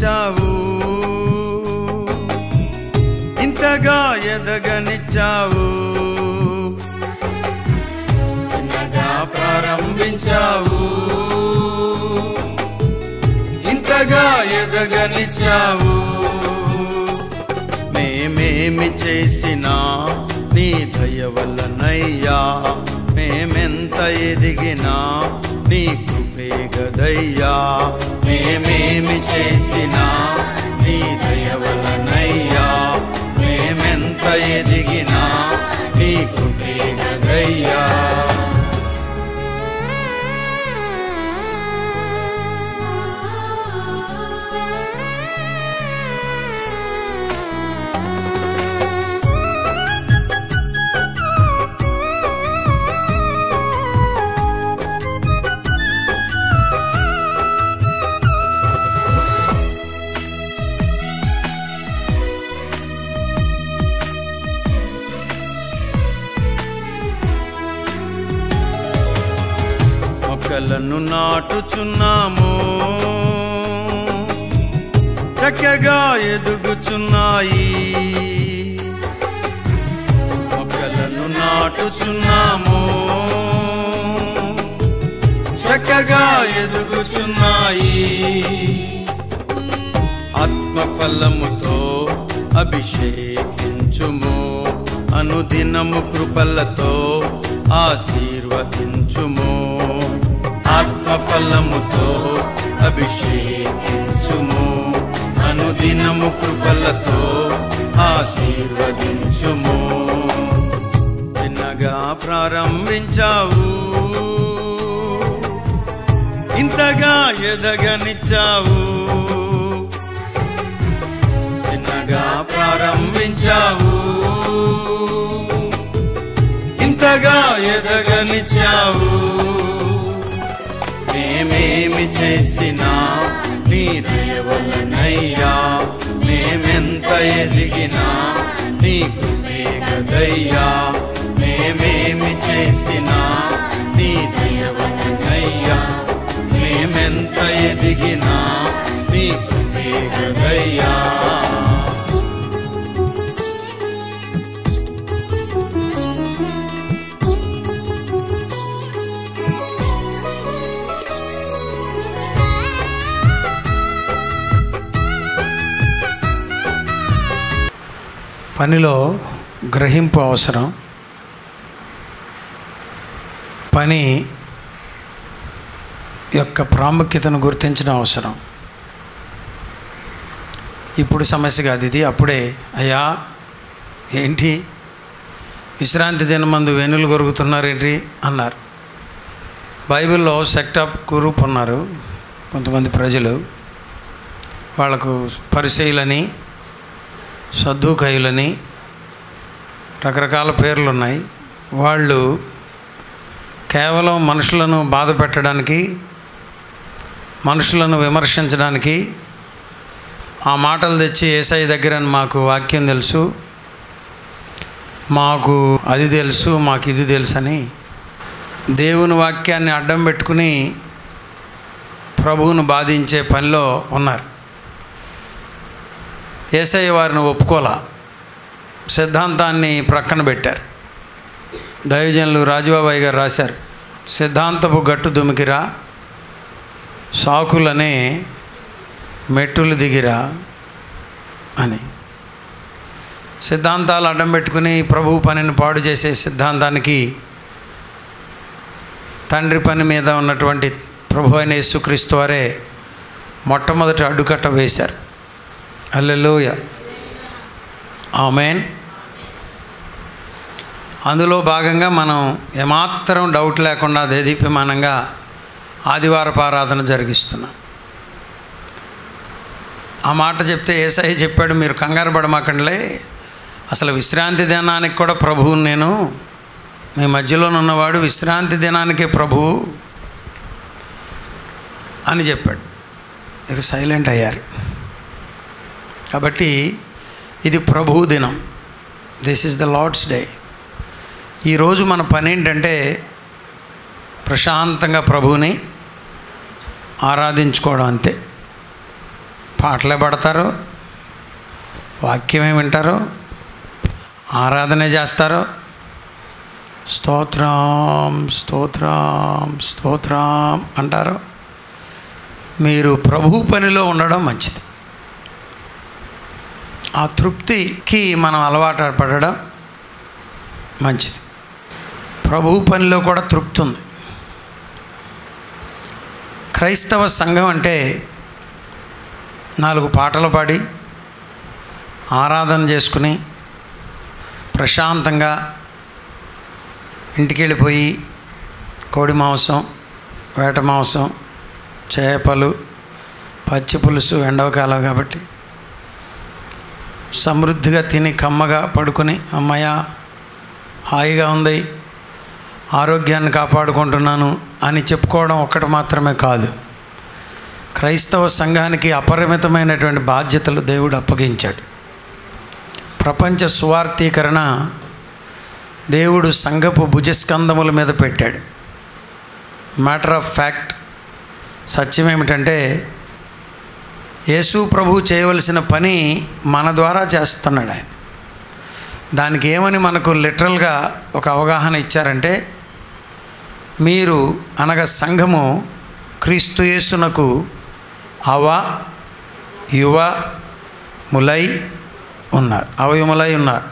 ప్రారంభించావు ఇంతగా ఎదగనిచ్చావు చిన్నగా ప్రారంభించావు ఇంతగా ఎదగనిచ్చావు మేమేమి చేసినా నీ దయ వల్లనయ్యా మేమెంత ఎదిగినా నీ కృపే గదయ్యా మేమేమి చేసినా నీ దయ వల్లనయ్యా మేమెంత ఎదిగినా నీ కృపే గదయ్యా మొక్కలను నాటుచున్నాము చక్కగా ఎదుగుచున్నాయి మొక్కలను నాటుచున్నాము చక్కగా ఎదుగుచున్నాయి ఆత్మఫలముతో అభిషేకించుము అనుదినము కృపలతో ఆశీర్వదించుము ఆత్మఫలముతో అభిషేకించుము అనుదినము కృపలతో ఆశీర్వదించుము చిన్నగా ప్రారంభించావు ఇంతగా ఎదగనిచ్చావు చిన్నగా ప్రారంభించావు ఇంతగా ఎదగనిచ్చావు మేమేమి చేసినా నీ దేవలనయ్యా మేమెంత ఎదిగినా నీ కృపే గదయ్యా మేమేమి చేసినా నీ దేవలనయ్యా మేమెంత ఎదిగినా నీ కృపే గదయ్యా పనిలో గ్రహింపు అవసరం పని యొక్క ప్రాముఖ్యతను గుర్తించడం అవసరం ఇప్పుడు సమస్య కాదు ఇది అప్పుడే అయ్యా ఏంటి విశ్రాంతి దినమందు వెనులు కొరుకుతున్నారేంటి అన్నారు బైబిల్లో సెక్ట్ ఆఫ్ గ్రూప్ ఉన్నారు కొంతమంది ప్రజలు వాళ్ళకు పరిచయులని సద్దుకయులని రకరకాల పేర్లు ఉన్నాయి వాళ్ళు కేవలం మనుషులను బాధ పెట్టడానికి మనుషులను విమర్శించడానికి ఆ మాటలు తెచ్చి ఏసఐ దగ్గర మాకు వాక్యం తెలుసు మాకు అది తెలుసు మాకు ఇది తెలుసు అని దేవుని వాక్యాన్ని అడ్డం పెట్టుకుని ప్రభువును బాధించే పనిలో ఉన్నారు ఏసఐ వారిని ఒప్పుకోలా సిద్ధాంతాన్ని ప్రక్కన పెట్టారు దైవజనులు రాజుబాబాయి గారు రాశారు సిద్ధాంతపు గట్టు దుమికిరా సాకులనే మెట్టులు దిగిరా అని సిద్ధాంతాలు అడ్డం పెట్టుకుని ప్రభు పనిని పాడు చేసే సిద్ధాంతానికి తండ్రి పని మీద ఉన్నటువంటి ప్రభు అయిన యేసుక్రీస్తు వారే మొట్టమొదటి అడ్డుకట్ట వేశారు అల్లెలోయ ఆమెన్ అందులో భాగంగా మనం ఏమాత్రం డౌట్ లేకుండా దేదీప్యమానంగా ఆదివారపు ఆరాధన జరిగిస్తున్నాం ఆ మాట చెప్తే ఏసఐ చెప్పాడు మీరు కంగారు పడమాకండిలే అసలు విశ్రాంతి దినానికి కూడా ప్రభువు నేను మీ మధ్యలోనున్నవాడు విశ్రాంతి దినానికే ప్రభువు అని చెప్పాడు ఇక సైలెంట్ అయ్యారు కాబట్టి ఇది ప్రభువు దినం this is the Lord's day ఈరోజు మన పని ఏంటంటే ప్రశాంతంగా ప్రభువుని ఆరాధించుకోవడం అంతే పాటలే పడతారు వాక్యమే వింటారు ఆరాధనే చేస్తారు స్తోత్రం స్తోత్రం స్తోత్రం అంటారు మీరు ప్రభు పనిలో ఉండడం మంచిది ఆ తృప్తికి మనం అలవాటు పడడం మంచిది ప్రభు పనిలో కూడా తృప్తి ఉంది క్రైస్తవ సంఘం అంటే నాలుగు పాటలు పాడి ఆరాధన చేసుకుని ప్రశాంతంగా ఇంటికి వెళ్ళిపోయి కోడి మాంసం వేట మాంసం చేపలు పచ్చి పులుసు ఎండవకాలం కాబట్టి సమృద్ధిగా తిని కమ్మగా పడుకొని అమ్మయ్య హాయిగా ఉంది ఆరోగ్యాన్ని కాపాడుకుంటున్నాను అని చెప్పుకోవడం ఒక్కటి మాత్రమే కాదు క్రైస్తవ సంఘానికి అపరిమితమైనటువంటి బాధ్యతలు దేవుడు అప్పగించాడు ప్రపంచ సువార్థీకరణ దేవుడు సంఘపు భుజస్కంధముల మీద పెట్టాడు మ్యాటర్ ఆఫ్ ఫ్యాక్ట్ సత్యం ఏమిటంటే యేసు ప్రభు చేయవలసిన పని మన ద్వారా చేస్తున్నాడు ఆయన దానికి ఏమని మనకు లిటరల్గా ఒక అవగాహన ఇచ్చారంటే మీరు అనగా సంఘము క్రీస్తు యేసునకు అవ యువ ములై ఉన్నారు అవయములై ఉన్నారు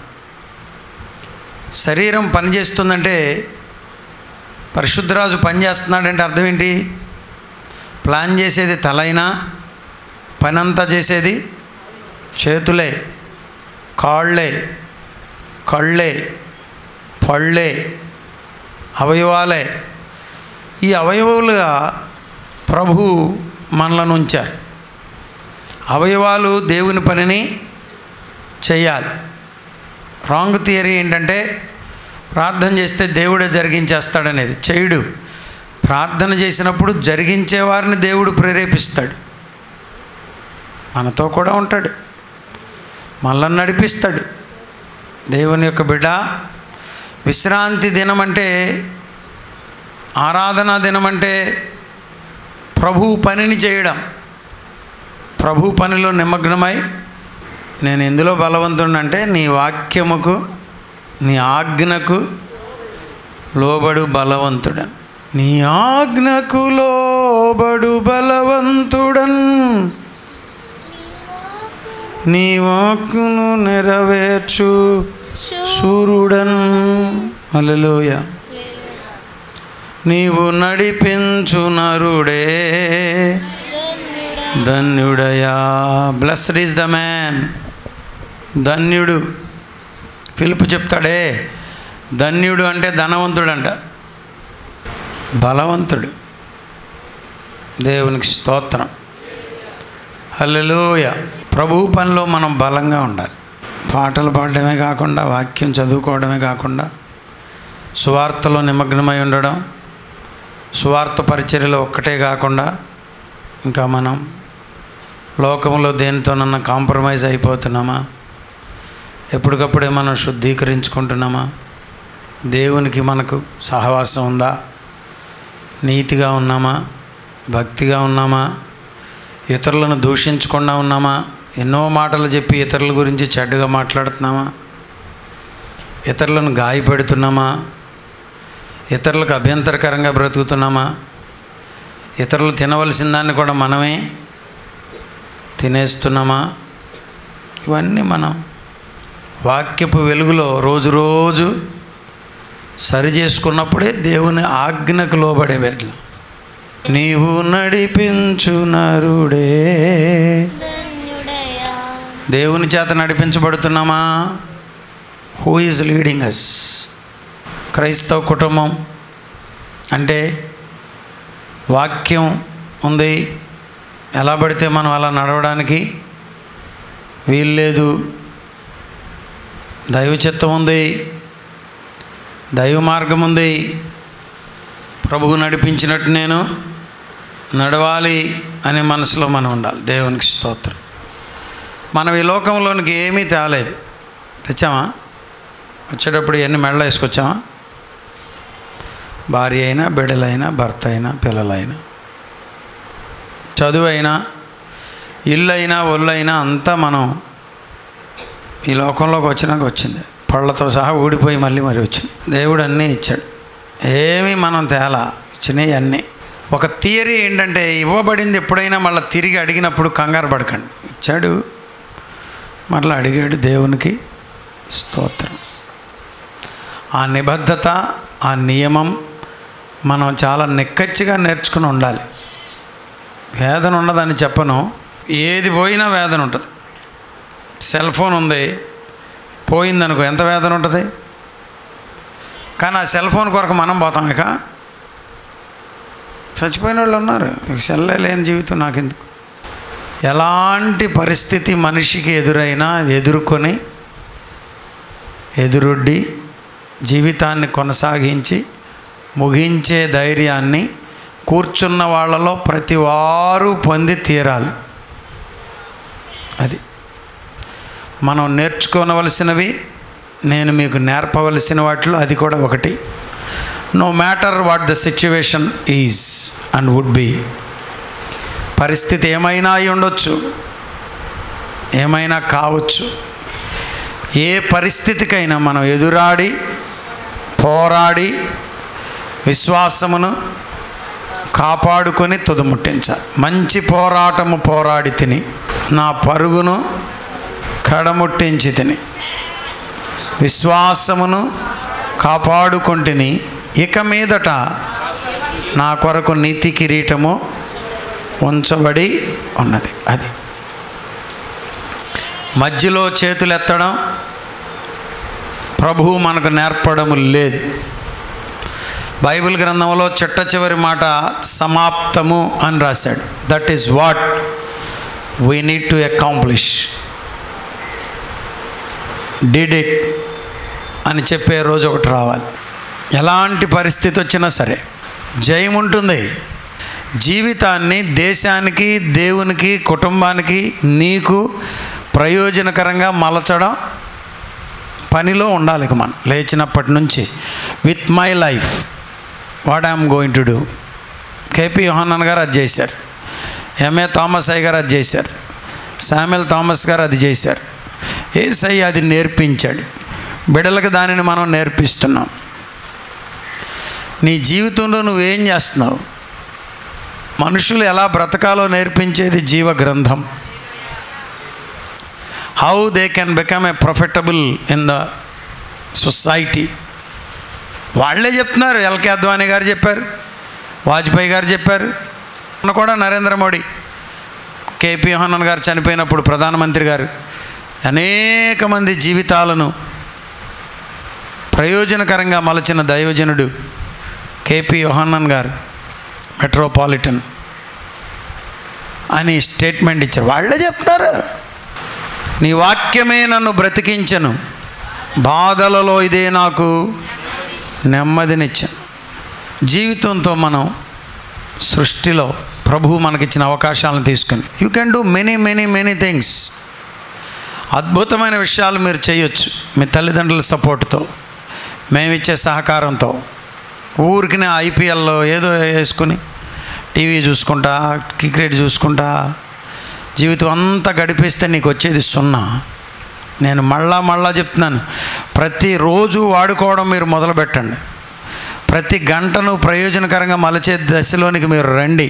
శరీరం పనిచేస్తుందంటే పరిశుద్ధరాజు పనిచేస్తున్నాడంటే అర్థం ఏంటి ప్లాన్ చేసేది తలైనా పనంతా చేసేది చేతులే కాళ్ళే కళ్ళే పళ్ళే అవయవాలే ఈ అవయవాలుగా ప్రభు మనలను ఉంచారు అవయవాలు దేవుని పనిని చేయాలి రాంగ్ థియరీ ఏంటంటే ప్రార్థన చేస్తే దేవుడే జరిగించేస్తాడనేది చేయుడు ప్రార్థన చేసినప్పుడు జరిగించే వారిని దేవుడు ప్రేరేపిస్తాడు మనతో కూడా ఉంటాడు మనల్ని నడిపిస్తాడు దేవుని యొక్క బిడ్డ విశ్రాంతి దినం అంటే ఆరాధనా దినం అంటే ప్రభు పనిని చేయడం ప్రభు పనిలో నిమగ్నమై నేను ఎందులో బలవంతుడంటే నీ వాక్యముకు నీ ఆజ్ఞకు లోబడు బలవంతుడన్ నీ ఆజ్ఞకు లోబడు బలవంతుడన్ నీ వాక్కును నెరవేర్చు సూర్యుడన్ అలలోయ నీవు నడిపించు నరుడే ధన్యుడయా బ్లస్డ్ ఈజ్ ద మ్యాన్ ధన్యుడు పిలుపు చెప్తాడే ధన్యుడు అంటే ధనవంతుడంట బలవంతుడు దేవునికి స్తోత్రం హల్లెలూయ ప్రభు పనిలో మనం బలంగా ఉండాలి పాటలు పాడడమే కాకుండా వాక్యం చదువుకోవడమే కాకుండా సువార్తలో నిమగ్నమై ఉండడం సువార్త పరిచర్యలో ఒక్కటే కాకుండా ఇంకా మనం లోకంలో దేనితోనన్నా కాంప్రమైజ్ అయిపోతున్నామా ఎప్పటికప్పుడే మనం శుద్ధీకరించుకుంటున్నామా దేవునికి మనకు సహవాసం ఉందా నీతిగా ఉన్నామా భక్తిగా ఉన్నామా ఇతరులను దూషించకుండా ఉన్నామా ఎన్నో మాటలు చెప్పి ఇతరుల గురించి చెడ్డగా మాట్లాడుతున్నామా ఇతరులను గాయపెడుతున్నామా ఇతరులకు అభ్యంతరకరంగా బ్రతుకుతున్నామా ఇతరులు తినవలసిన దాన్ని కూడా మనమే తినేస్తున్నామా ఇవన్నీ మనం వాక్యపు వెలుగులో రోజు రోజు సరి చేసుకున్నప్పుడే దేవుని ఆజ్ఞకు లోబడే వెళ్ళం నీవు నడిపించు నరుడే ధన్యుడయా దేవుని చేత నడిపించబడుతున్నామా హూ ఈజ్ లీడింగ్ అస్ క్రైస్తవ కుటుంబం అంటే వాక్యం ఉంది ఎలా పడితే మనం అలా నడవడానికి వీల్లేదు దైవ చిత్తం ఉంది దైవ మార్గం ఉంది ప్రభువు నడిపించినట్టు నేను నడవాలి అనే మనసులో మనం ఉండాలి దేవునికి స్తోత్రం మనం ఈ లోకంలోనికి ఏమీ తేలేదు తెచ్చామా వచ్చేటప్పుడు ఎన్ని మెడలు వేసుకొచ్చామా భార్య అయినా బిడ్డలైనా భర్త అయినా పిల్లలైనా చదువు అయినా ఇల్లు అయినా ఒళ్ళు అయినా అంతా మనం ఈ లోకంలోకి వచ్చినాక వచ్చింది పళ్ళతో సహా ఊడిపోయి మళ్ళీ మరి వచ్చింది దేవుడు అన్నీ ఇచ్చాడు ఏమీ మనం తేలా ఇచ్చినవి అన్నీ ఒక థియరీ ఏంటంటే ఇవ్వబడింది ఎప్పుడైనా మళ్ళీ తిరిగి అడిగినప్పుడు కంగారు పడకండి ఇచ్చాడు మరలా అడిగాడు దేవునికి స్తోత్రం ఆ నిబద్ధత ఆ నియమం మనం చాలా నిక్కచ్చిగా నేర్చుకుని ఉండాలి వేదన ఉండదని చెప్పను ఏది పోయినా వేదన ఉంటుంది సెల్ ఫోన్ ఉంది పోయిందనుకో ఎంత వేదన ఉంటుంది కానీ ఆ సెల్ ఫోన్ కొరకు మనం పోతాం ఇక చచ్చిపోయిన వాళ్ళు ఉన్నారు ఇక సెల్లే లేని జీవితం నాకెందుకు ఎలాంటి పరిస్థితి మనిషికి ఎదురైనా ఎదుర్కొని ఎదురొడ్డి జీవితాన్ని కొనసాగించి ముగించే ధైర్యాన్ని కూర్చున్న వాళ్ళలో ప్రతి వారు పొంది తీరాలి అది మనం నేర్చుకోవలసినవి నేను మీకు నేర్పవలసిన వాటిలో అది కూడా ఒకటి no matter what the situation is and would be పరిస్థితి ఏమైనా అయి ఉండొచ్చు ఏమైనా కావచ్చు ఏ పరిస్థితికైనా మనం ఎదురాడి పోరాడి విశ్వాసమును కాపాడుకొని తుదముట్టించాలి మంచి పోరాటము పోరాడి తిని నా పరుగును కడముట్టించి తిని విశ్వాసమును కాపాడుకొంటిని ఇక మీదట నా కొరకు నీతి కిరీటము ఉంచబడి ఉన్నది అది మధ్యలో చేతులు ఎత్తడం ప్రభువు మనకు నేర్పడము లేదు బైబిల్ గ్రంథంలో చిట్ట చివరి మాట సమాప్తము అని రాశాడు that is what we need to accomplish did it అని చెప్పే రోజు ఒకటి రావాలి ఎలాంటి పరిస్థితి వచ్చినా సరే జయం ఉంటుంది జీవితాన్ని దేశానికి దేవునికి కుటుంబానికి నీకు ప్రయోజనకరంగా మలచడం పనిలో ఉండాలి ఇక మనం లేచినప్పటి నుంచి with my life what I'm going to do K P Yohannan garu అది చేశారు ఎంఏ థామస్ అయ్య గారు అది చేశారు శామ్యుల్ థామస్ గారు అది చేశారు ఏసై అది నేర్పించాడు బిడలకు దానిని మనం నేర్పిస్తున్నాం నీ జీవితంలో నువ్వేం చేస్తున్నావు మనుషులు ఎలా బ్రతకాలో నేర్పించేది జీవ గ్రంథం how they can become a profitable in the society వాళ్ళే చెప్తున్నారు ఎల్కే అద్వానీ గారు చెప్పారు వాజ్పేయి గారు చెప్పారు మొన్న కూడా నరేంద్ర మోడీ కేపీ హనన్ గారు చనిపోయినప్పుడు ప్రధానమంత్రి గారు అనేక మంది జీవితాలను ప్రయోజనకరంగా మలచిన దైవజనుడు కేపీ యోహన్నన్ గారు మెట్రోపాలిటన్ అని స్టేట్మెంట్ ఇచ్చారు వాళ్ళే చెప్తారు నీ వాక్యమే నన్ను బ్రతికించను బాధలలో ఇదే నాకు నెమ్మదినిచ్చాను జీవితంతో మనం సృష్టిలో ప్రభువు మనకిచ్చిన అవకాశాలను తీసుకుని you can do many many many things అద్భుతమైన విషయాలు మీరు చేయొచ్చు మీ తల్లిదండ్రుల సపోర్ట్తో మేమిచ్చే సహకారంతో ఊరికినే ఐపీఎల్లో ఏదో వేసుకుని టీవీ చూసుకుంటా క్రికెట్ చూసుకుంటా జీవితం అంతా గడిపిస్తే నీకు వచ్చేది సున్నా నేను మళ్ళా మళ్ళా చెప్తున్నాను ప్రతిరోజు వాడుకోవడం మీరు మొదలు పెట్టండి ప్రతి గంటను ప్రయోజనకరంగా మలచే దశలోనికి మీరు రండి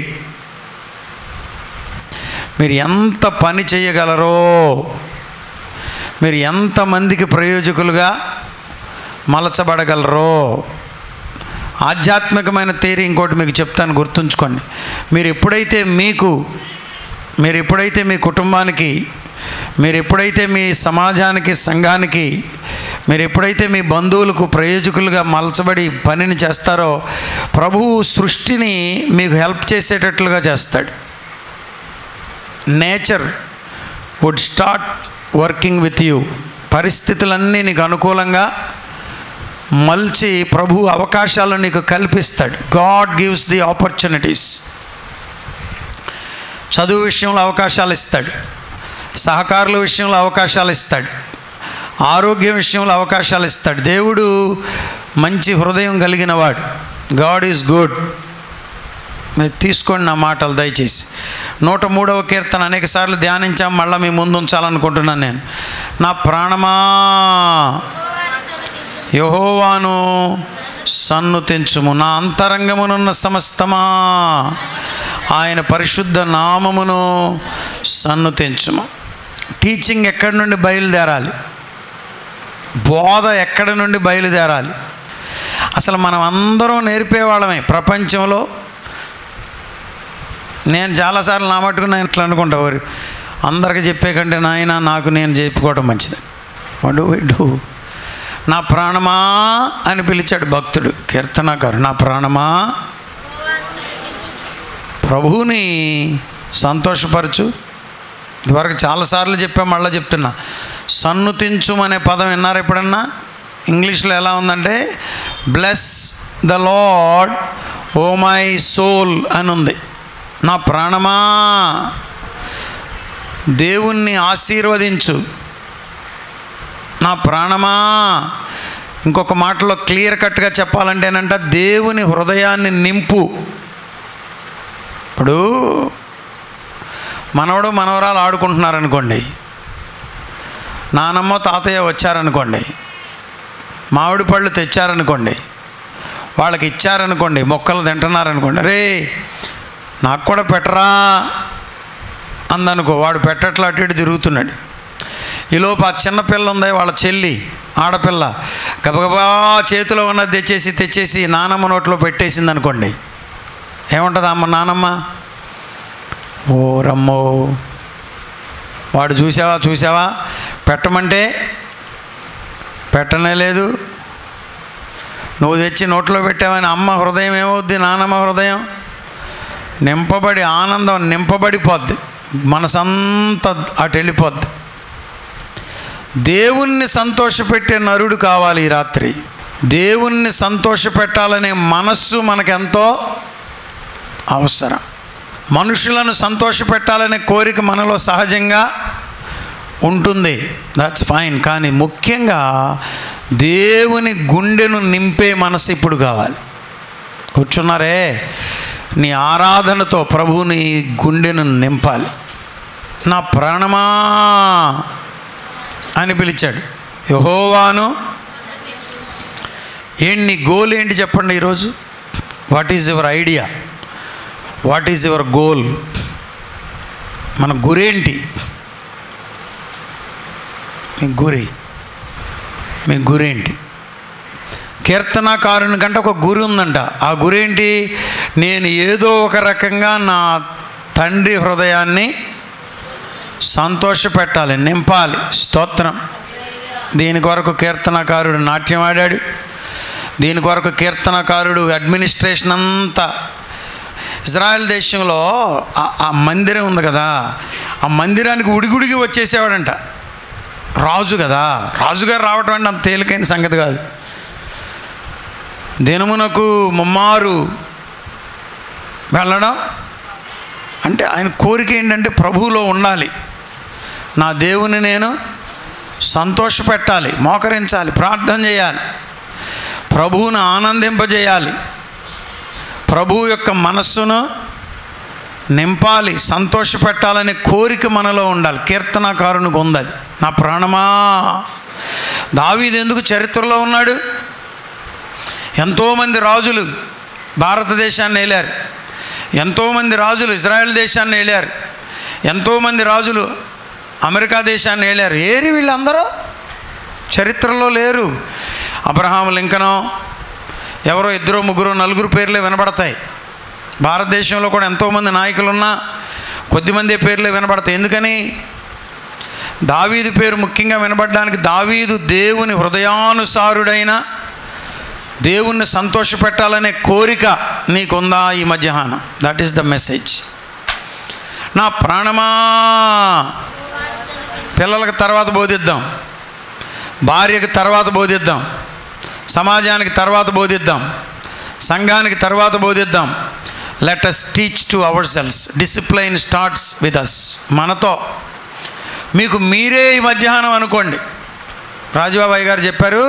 మీరు ఎంత పని చేయగలరో మీరు ఎంతమందికి ప్రయోజకులుగా మలచబడగలరో ఆధ్యాత్మికమైన తేరీ ఇంకోటి మీకు చెప్తాను గుర్తుంచుకోండి మీరు ఎప్పుడైతే మీకు మీరు ఎప్పుడైతే మీ కుటుంబానికి మీరు ఎప్పుడైతే మీ సమాజానికి సంఘానికి మీరు ఎప్పుడైతే మీ బంధువులకు ప్రయోజకులుగా మలచబడి పనిని చేస్తారో ప్రభువు సృష్టిని మీకు హెల్ప్ చేసేటట్లుగా చేస్తాడు nature would start working with you పరిస్థితులన్నీ నీకు అనుకూలంగా మల్చి ప్రభు అవకాశాలను నీకు కల్పిస్తాడు గాడ్ గివ్స్ ది ఆపర్చునిటీస్ చదువు విషయంలో అవకాశాలు ఇస్తాడు సహకారుల విషయంలో అవకాశాలు ఇస్తాడు ఆరోగ్యం విషయంలో అవకాశాలు ఇస్తాడు దేవుడు మంచి హృదయం కలిగిన వాడు గాడ్ ఈజ్ గుడ్ మీరు తీసుకోండి నా మాటలు దయచేసి నూట మూడవ కీర్తన అనేక సార్లు ధ్యానించాం మళ్ళీ మీ ముందు ఉంచాలనుకుంటున్నాను నేను నా ప్రాణమా యహోవాను సన్ను తెంచుము నా అంతరంగమునున్న సమస్తమా ఆయన పరిశుద్ధ నామమును సన్ను తెంచుము టీచింగ్ ఎక్కడి నుండి బయలుదేరాలి బోధ ఎక్కడి నుండి బయలుదేరాలి అసలు మనం అందరం నేర్పేవాళ్ళమే ప్రపంచంలో నేను చాలాసార్లు నా మటుకు నేను ఇట్లా అనుకుంటా వారు అందరికి చెప్పే కంటే నాయన నాకు నేను చెప్పుకోవడం మంచిది వడు విడు నా ప్రాణమా అని పిలిచాడు భక్తుడు కీర్తనకారు నా ప్రాణమా ప్రభువుని సంతోషపరచు ఇదివరకు చాలాసార్లు చెప్పా మళ్ళీ చెప్తున్నా సన్నుతించు అనే పదం విన్నారు ఎప్పుడన్నా ఇంగ్లీష్లో ఎలా ఉందంటే bless the Lord O my soul అని ఉంది నా ప్రాణమా దేవుణ్ణి ఆశీర్వదించు నా ప్రాణమా ఇంకొక మాటలో క్లియర్ కట్గా చెప్పాలంటేనంట దేవుని హృదయాన్ని నింపు ఇప్పుడు మనవడు మనవరాలు ఆడుకుంటున్నారనుకోండి నానమ్మ తాతయ్య వచ్చారనుకోండి మామిడి పళ్ళు తెచ్చారనుకోండి వాళ్ళకి ఇచ్చారనుకోండి మొక్కలు తింటున్నారనుకోండి రే నాకు కూడా పెట్టరా అందనుకో వాడు పెట్టట్లా అటు ఇటు తిరుగుతున్నాడు ఈలోపు ఆ చిన్న పిల్ల ఉంది వాళ్ళ చెల్లి ఆడపిల్ల గబగబా చేతిలో ఉన్నది తెచ్చేసి తెచ్చేసి నానమ్మ నోట్లో పెట్టేసింది అనుకోండి ఏముంటుంది అమ్మ నానమ్మ ఓ రమ్మో వాడు చూసావా చూసావా పెట్టమంటే పెట్టనే లేదు నువ్వు తెచ్చి నోట్లో పెట్టావని అమ్మ హృదయం ఏమవుద్ది నానమ్మ హృదయం నింపబడి ఆనందం నింపబడిపోద్ది మనసంతా అటు వెళ్ళిపోద్ది దేవుణ్ణి సంతోషపెట్టే నరుడు కావాలి ఈ రాత్రి దేవుణ్ణి సంతోషపెట్టాలనే మనస్సు మనకెంతో అవసరం మనుషులను సంతోషపెట్టాలనే కోరిక మనలో సహజంగా ఉంటుంది దట్స్ ఫైన్ కానీ ముఖ్యంగా దేవుని గుండెను నింపే మనసు ఇప్పుడు కావాలి కూర్చున్నారే నీ ఆరాధనతో ప్రభువుని గుండెను నింపాలి నా ప్రాణమా అని పిలిచాడు యహోవాను ఏంటి నీ గోల్ ఏంటి చెప్పండి ఈరోజు what is your idea what is your goal మన గురేంటి మీ గురి మీ గురేంటి కీర్తనాకారుని కంటే ఒక గురి ఉందంట ఆ గురేంటి నేను ఏదో ఒక రకంగా నా తండ్రి హృదయాన్ని సంతోషపెట్టాలి నింపాలి స్తోత్రం దీని కొరకు కీర్తనకారుడు నాట్యం ఆడాడు దీని కొరకు కీర్తనకారుడు అడ్మినిస్ట్రేషన్ అంతా ఇజ్రాయెల్ దేశంలో ఆ- ఆ మందిరం ఉంది కదా ఆ మందిరానికి ఉడిగుడిగి వచ్చేసేవాడంట రాజు కదా రాజుగారు రావటం అంటే అంత తేలికైన సంగతి కాదు దినమునకు ముమ్మారు వెళ్ళడం అంటే ఆయన కోరిక ఏంటంటే ప్రభువులో ఉండాలి నా దేవుని నేను సంతోషపెట్టాలి మోకరించాలి ప్రార్థన చేయాలి ప్రభువును ఆనందింపజేయాలి ప్రభువు యొక్క మనస్సును నింపాలి సంతోషపెట్టాలనే కోరిక మనలో ఉండాలి కీర్తనాకారునికి ఉంది అది నా ప్రాణమా దావీదు ఎందుకు చరిత్రలో ఉన్నాడు ఎంతోమంది రాజులు భారతదేశాన్ని ఏలారు ఎంతోమంది రాజులు ఇజ్రాయెల్ దేశాన్ని ఏలారు ఎంతోమంది రాజులు అమెరికా దేశాన్ని ఏలారు ఏరి వీళ్ళందరూ చరిత్రలో లేరు అబ్రహాం లింకనో ఎవరో ఇద్దరు ముగ్గురు నలుగురు పేర్లే వినబడతాయి భారతదేశంలో కూడా ఎంతోమంది నాయకులున్నా కొద్దిమంది పేర్లే వినబడతాయి ఎందుకని దావీదు పేరు ముఖ్యంగా వినబడడానికి దావీదు దేవుని హృదయానుసారుడైన దేవుణ్ణి సంతోషపెట్టాలనే కోరిక నీకుందా ఈ మధ్యాహ్నం దట్ ఈస్ ద మెసేజ్ నా ప్రాణమా పిల్లలకు తర్వాత బోధిద్దాం భార్యకి తర్వాత బోధిద్దాం సమాజానికి తర్వాత బోధిద్దాం సంఘానికి తర్వాత బోధిద్దాం let us teach to our selves discipline starts with us మనతో మీకు మీరే ఈ మధ్యాహ్నం అనుకోండి రాజుబాబాయ్ గారు చెప్పారు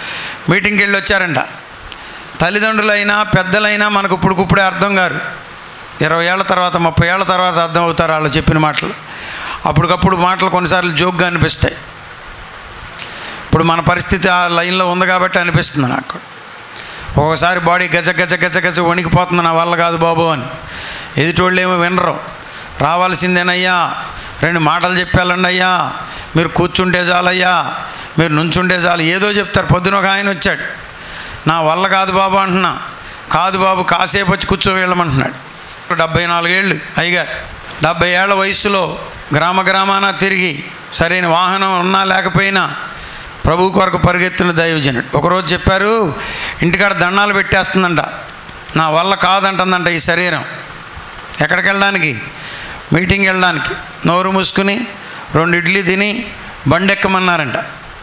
మీటింగ్కి వెళ్ళి వచ్చారంట తల్లిదండ్రులైనా పెద్దలైనా మనకు ఇప్పుడుకిప్పుడే అర్థం గారు ఇరవై ఏళ్ళ తర్వాత ముప్పై ఏళ్ళ తర్వాత అర్థం అవుతారు వాళ్ళు చెప్పిన మాటలు అప్పటికప్పుడు మాటలు కొన్నిసార్లు జోక్గా అనిపిస్తాయి ఇప్పుడు మన పరిస్థితి ఆ లైన్లో ఉంది కాబట్టి అనిపిస్తుంది నాకు ఒకసారి బాడీ గజ గజ గజ గజ వణికిపోతుంది నా వల్ల కాదు బాబు అని ఎదుటోళ్ళు ఏమో వినరు రావాల్సిందేనయ్యా రెండు మాటలు చెప్పాలండి అయ్యా మీరు కూర్చుంటే చాలయ్యా మీరు నుంచుంటే చాలు ఏదో చెప్తారు పొద్దున ఒక ఆయన వచ్చాడు నా వల్ల కాదు బాబు అంటున్నా కాదు బాబు కాసేపు వచ్చి కూర్చో వెళ్ళమంటున్నాడు డెబ్బై నాలుగేళ్ళు అయ్యగారు డెబ్బై ఏళ్ళ వయసులో గ్రామ గ్రామాన తిరిగి సరైన వాహనం ఉన్నా లేకపోయినా ప్రభు కొరకు పరిగెత్తిన దైవజనుడు ఒకరోజు చెప్పారు ఇంటికాడ దండాలు పెట్టేస్తుందంట నా వల్ల కాదంటుందంట ఈ శరీరం ఎక్కడికి వెళ్ళడానికి మీటింగ్ వెళ్ళడానికి నోరు మూసుకుని రెండు ఇడ్లీ తిని బండి ఎక్కమన్నారంట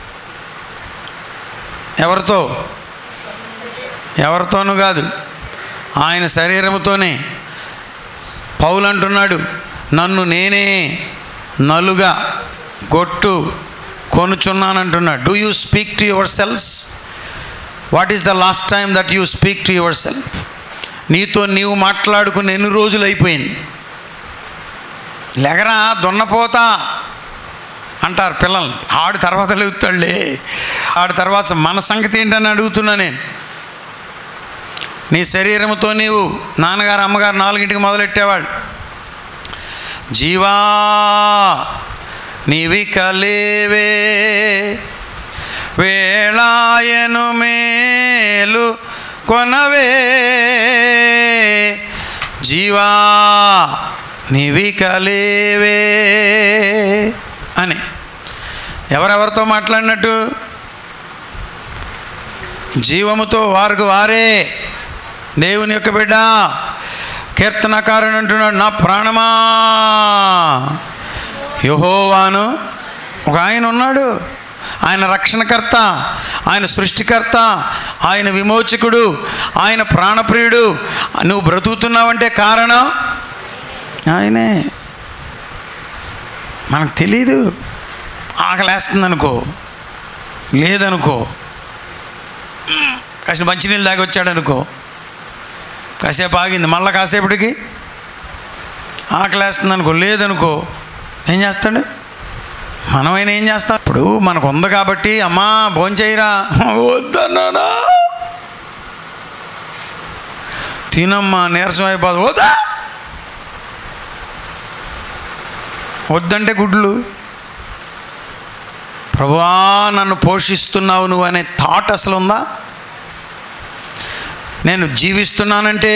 ఎవరితో ఎవరితోనూ కాదు ఆయన శరీరముతోనే పౌలు అంటున్నాడు నన్ను నేనే నలుగా గొట్టు కొనుచున్నానంటున్నాడు do you speak to your selves what is the last time that you speak to your self నీతో నీవు మాట్లాడుకుని ఎన్ని రోజులు అయిపోయింది లెగరా దున్నపోతా అంటారు పిల్లలు ఆడు తర్వాత లేపుతాడులే ఆడి తర్వాత మన సంగతి ఏంటని అడుగుతున్నా నేను నీ శరీరంతో నీవు నాన్నగారు అమ్మగారు నాలుగింటికి మొదలెట్టేవాళ్ళు జీవా నీవి కలేవే వేళాయను మేలు కొనవే జీవా నీవి కలేవే అని ఎవరెవరితో మాట్లాడినట్టు జీవముతో వారికి వారే దేవుని యొక్క బిడ్డ కీర్తనకారుని అంటున్నాడు నా ప్రాణమా యహోవాను ఒక ఆయన ఉన్నాడు ఆయన రక్షణకర్త ఆయన సృష్టికర్త ఆయన విమోచకుడు ఆయన ప్రాణప్రియుడు నువ్వు బ్రతుకుతున్నావంటే కారణం ఆయనే మనకు తెలీదు ఆకలేస్తుంది అనుకో లేదనుకో కాసిన మంచినీళ్ళు దాగి వచ్చాడు అనుకో కాసేపు ఆగింది మళ్ళీ కాసేపటికి ఆకలేస్తుంది అనుకో లేదనుకో ఏం చేస్తాడు మనమైనా ఏం చేస్తాం ఇప్పుడు మనకు ఉంది కాబట్టి అమ్మా భోంచేయరా వద్దన్నానా తినమ్మా నీరసం అయిపోదు వద్దా వద్దంటే గుడ్లు ప్రభువా నన్ను పోషిస్తున్నావు నువ్వు అనే థాట్ అసలు ఉందా నేను జీవిస్తున్నానంటే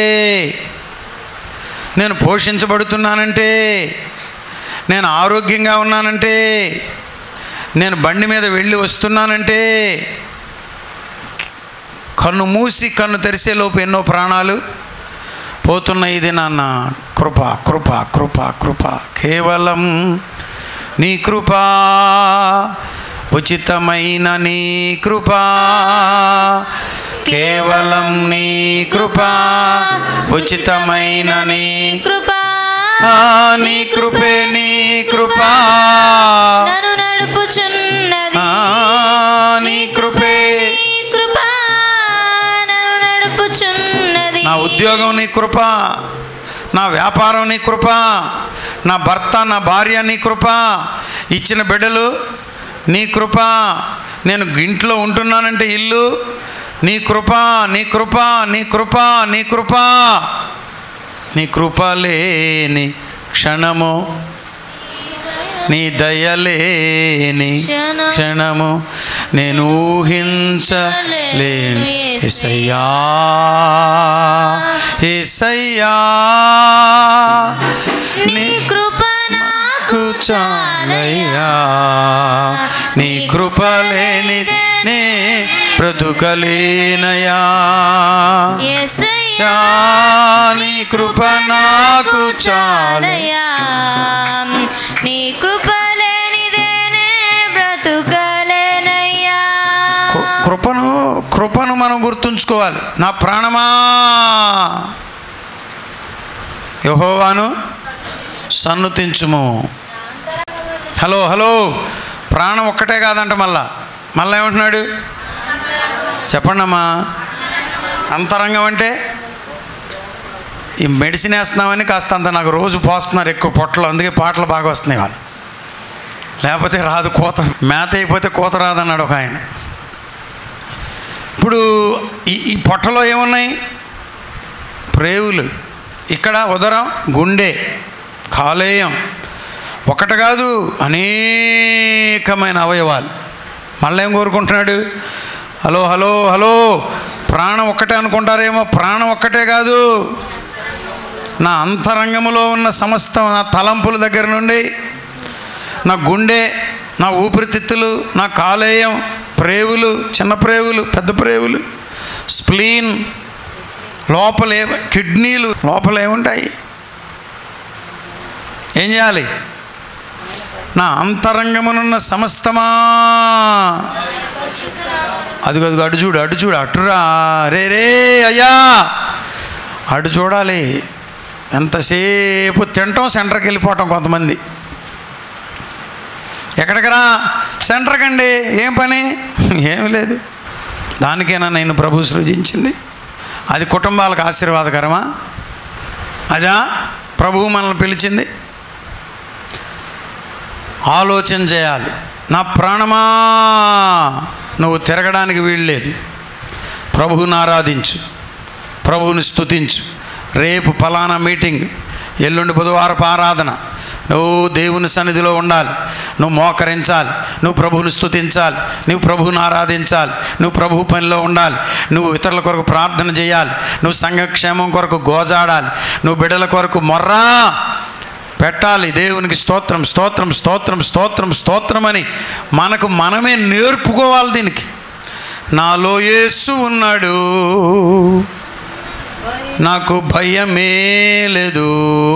నేను పోషించబడుతున్నానంటే నేను ఆరోగ్యంగా ఉన్నానంటే నేను బండి మీద వెళ్ళి వస్తున్నానంటే కన్ను మూసి కన్ను తెరిసే లోపు ఎన్నో ప్రాణాలు పోతున్న ఇది నాన్న కృప కృప కృప కృప కేవలం నీ కృప ఉచితమైన నీ కృప కేవలం నీ కృప ఉచితమైన నీ కృపా ఆ, నీ కృపే నీ కృప నన్ను నడుపుచున్నది ఆ, నీ కృపే నీ కృపా నన్ను నడుపుచున్నది నా ఉద్యోగం నీ కృప నా వ్యాపారం నీ కృప నా భర్త నా భార్య నీ కృప ఇచ్చిన బిడ్డలు నీ కృప నేను ఇంట్లో ఉంటున్నానంటే ఇల్లు నీ కృప నీ కృప నీ కృప నీ కృప నీ కృప లేని క్షణము నీ దయలేని క్షణం. క్షణము నేను ఊహించలేను ఎసయ్యా ఏసయ్యా నీ కృప నాకు నీకు చాలయ్యా నీ కృప లేనిదే నే బ్రతుకలేనయా యేసయ్యా, యా, నీ కృప నాకు చాలు చాలయ్యా నీ కృప లేనిదేనే బ్రతుకలేనయ్యా కృ- కృపను కృపను మనం గుర్తుంచుకోవాలి నా ప్రాణమా యహోవాను సన్నుతించుము హలో హలో ప్రాణం ఒక్కటే కాదంట మళ్ళా మళ్ళా ఏమంటున్నాడు చెప్పండి అమ్మా అంతరంగం అంటే ఈ మెడిసిన్ వేస్తున్నామని కాస్త అంత నాకు రోజు పోస్తున్నారు ఎక్కువ పొట్టలు అందుకే పాటలు బాగా వస్తున్నాయి వాళ్ళు లేకపోతే రాదు కోత మేత అయిపోతే కోత రాదన్నాడు ఒక ఆయన ఇప్పుడు ఈ ఈ పొట్టలో ఏమున్నాయి ప్రేవులు ఇక్కడ ఉదరం గుండె కాలేయం ఒకటి కాదు అనేకమైన అవయవాలు మళ్ళీ ఏం కోరుకుంటున్నాడు హలో హలో హలో ప్రాణం ఒక్కటే అనుకుంటారేమో ప్రాణం ఒక్కటే కాదు నా అంతరంగములో ఉన్న సమస్తం నా తలంపుల దగ్గర నుండి నా గుండె నా ఊపిరితిత్తులు నా కాలేయం ప్రేవులు చిన్న ప్రేవులు పెద్ద ప్రేవులు స్ప్లీన్ లోపల ఏ కిడ్నీలు లోపల ఏముంటాయి ఏం చేయాలి నా అంతరంగమునున్న సమస్తమా అదిగో అదిగో అటు చూడు అటు చూడు అటురా రే రే అయ్యా అటు చూడాలి ఎంతసేపు తినటం సెంటర్కి వెళ్ళిపోవటం కొంతమంది ఎక్కడికి రా సెంటర్కి అండి ఏం పని ఏమి లేదు దానికైనా నేను ప్రభు సృజించింది అది కుటుంబాలకు ఆశీర్వాదకరమా అదా ప్రభువు మనల్ని పిలిచింది ఆలోచన చేయాలి నా ప్రాణమా నువ్వు తిరగడానికి వీల్లేదు ప్రభువుని ఆరాధించు ప్రభువుని స్తుతించు రేపు ఫలానా మీటింగ్ ఎల్లుండి బుధవారపు ఆరాధన నువ్వు దేవుని సన్నిధిలో ఉండాలి నువ్వు మోకరించాలి నువ్వు ప్రభువుని స్తుతించాలి నువ్వు ప్రభువుని ఆరాధించాలి నువ్వు ప్రభు పనిలో ఉండాలి నువ్వు ఇతరుల కొరకు ప్రార్థన చేయాలి నువ్వు సంఘక్షేమం కొరకు గోజాడాలి నువ్వు బిడ్డల కొరకు మొర్రా పెట్టాలి దేవునికి స్తోత్రం స్తోత్రం స్తోత్రం స్తోత్రం స్తోత్రం అని మనకు మనమే నేర్పుకోవాలి దీనికి నాలో యేసు ఉన్నాడు నాకు భయమే లేదు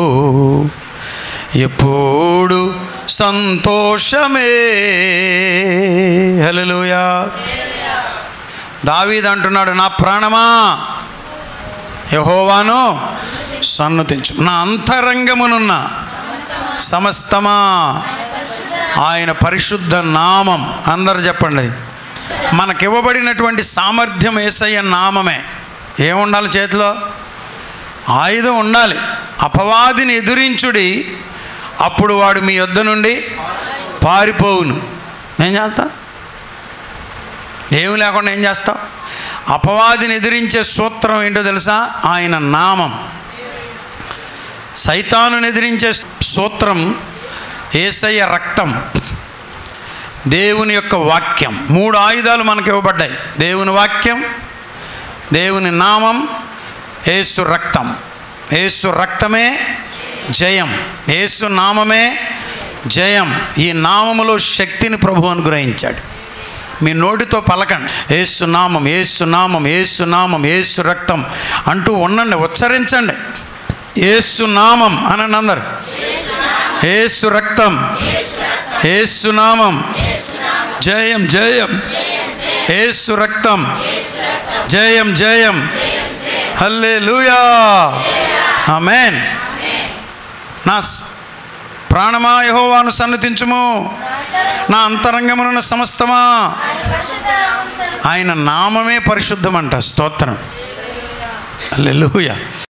ఎప్పుడు సంతోషమే హల్లెలూయా దావీద్ అంటున్నాడు నా ప్రాణమా యహోవాను సన్నతించు నా అంతరంగమునున్న సమస్తమా ఆయన పరిశుద్ధ నామం అందరు చెప్పండి మనకివ్వబడినటువంటి సామర్థ్యం ఏసయ్య నామమే ఏముండాలి చేతిలో ఆయుధం ఉండాలి అపవాదిని ఎదురించుడి అప్పుడు వాడు మీ యొద్ద నుండి పారిపోవును ఏం చేస్తా ఏమి లేకుండా ఏం చేస్తావు అపవాదిని ఎదిరించే సూత్రం ఏంటో తెలుసా ఆయన నామం సైతానుని ఎదిరించే సూత్రం ఏసయ్య రక్తం దేవుని యొక్క వాక్యం మూడు ఆయుధాలు మనకు ఇవ్వబడ్డాయి దేవుని వాక్యం దేవుని నామం ఏసు రక్తం ఏసు రక్తమే జయం ఏసు నామమే జయం ఈ నామములో శక్తిని ప్రభు అనుగ్రహించాడు మీ నోటితో పలకండి ఏసు నామం ఏసు నామం ఏసు నామం ఏసు రక్తం అంటూ ఉండండి ఉచ్చరించండి ఏసు నామం అనండి అందరు ఏసు రక్తం ఏసు నామం జయం జయం ఏసు రక్తం జయం జయం హల్లే లూయా ఆమెన్ నా స్- ప్రాణమా యహోవాను సన్నతించుము నా అంతరంగమునున్న సమస్తమా ఆయన నామమే పరిశుద్ధమంట స్తోత్రం హల్లెలూయా